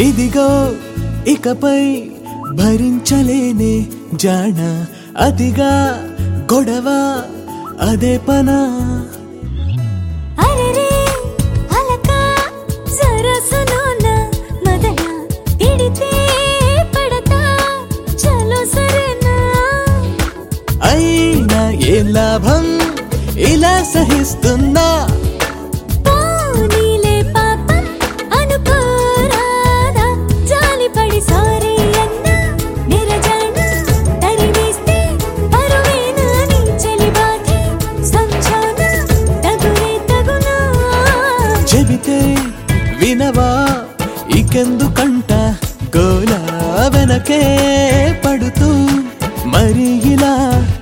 ఇదిగో ఇకపై భరించలేనే జాణ అతిగా గొడవ అదే పనా అరెరే అలక సరసలోన మదన తిడితే పడతా చలో సరేనా అయినా ఏ లాభం ఇలా సహిస్తున్నా పోనీలే పాపం అనుకోరాదా జాలిపడి సారీ అన్నా నిరజాన తరివేస్తే పరువేనా నీ చెలిబాకి సంచాన తగునే తగునా చెబితే వినవా ఇకెందుకంట గోలా వెనకే పడుతూ మరి ఇలా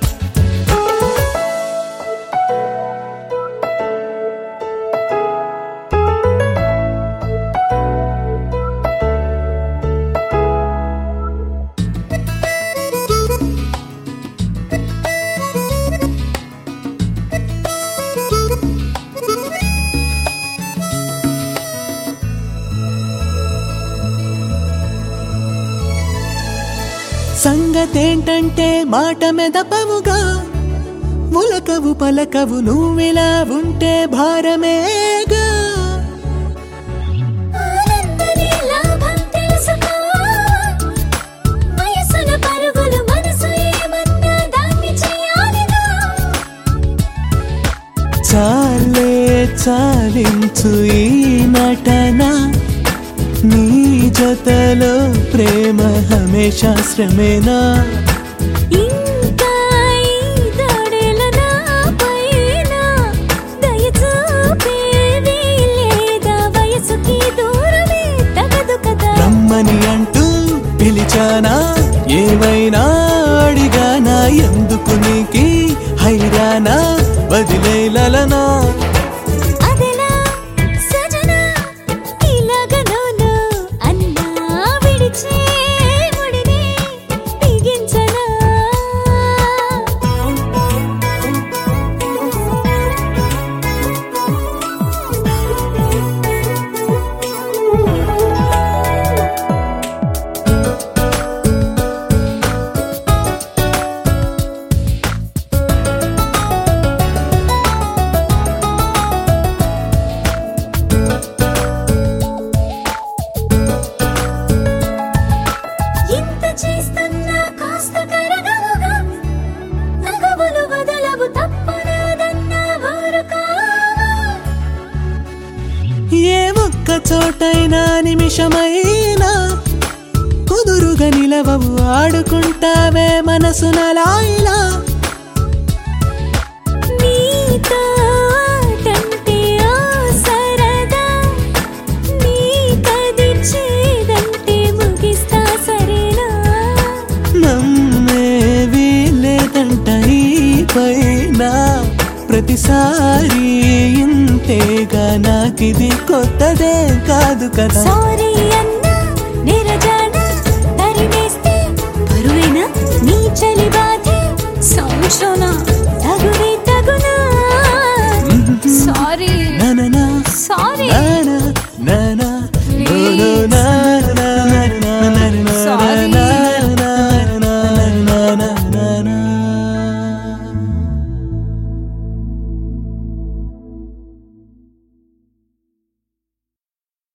సంగతేంటంటే మాట మెదపవుగా ఉలకవు పలకవు నువ్విలా ఉంటే భారమేగా ఆనందనే లాభం తెలుసుకో వయసున పరుగులు మనసు ఏమన్నా దాన్ని చేయాలిగా చాలే చాలించు ఈ నటన నీ జతలో ప్రేమ హమేషా శ్రమేనా ఇంకా ఈ దాడేల నా పైన దయ చూపేది లేదా వయసుకి దూరమే తగదు కదా రమ్మని అంటూ పిలిచానా ఏమైనా అడిగానా ఎందుకు నీకి హైరానా వదిలేలనా అదెలా సజనా ఇలాగనోను అన్నా విడిచే ముడిని బిగించనా ఇంత చేస్తున్నా కాస్త కరగవుగా తగవులు వదలవు తప్పనాదన్నా ఊరుకోవా ఏ ఒక్క చోటైనా నిమిషమైనా కుదురుగా నిలవవు ఆడుకుంటావే మనసునలాయిలా నీతో ఆటంటే ఆ సరదా నీకది చేదంటే ముగిస్తా సరేనా నమ్మేవి లేదంట ఈ పైన ప్రతిసారి ఇంతేగా నాకిది కొత్తదే కాదు కదా సారీ అన్నా నిరజాన తరిమేస్తే బరువేనా నీ చలి బాధే సంశోన తగున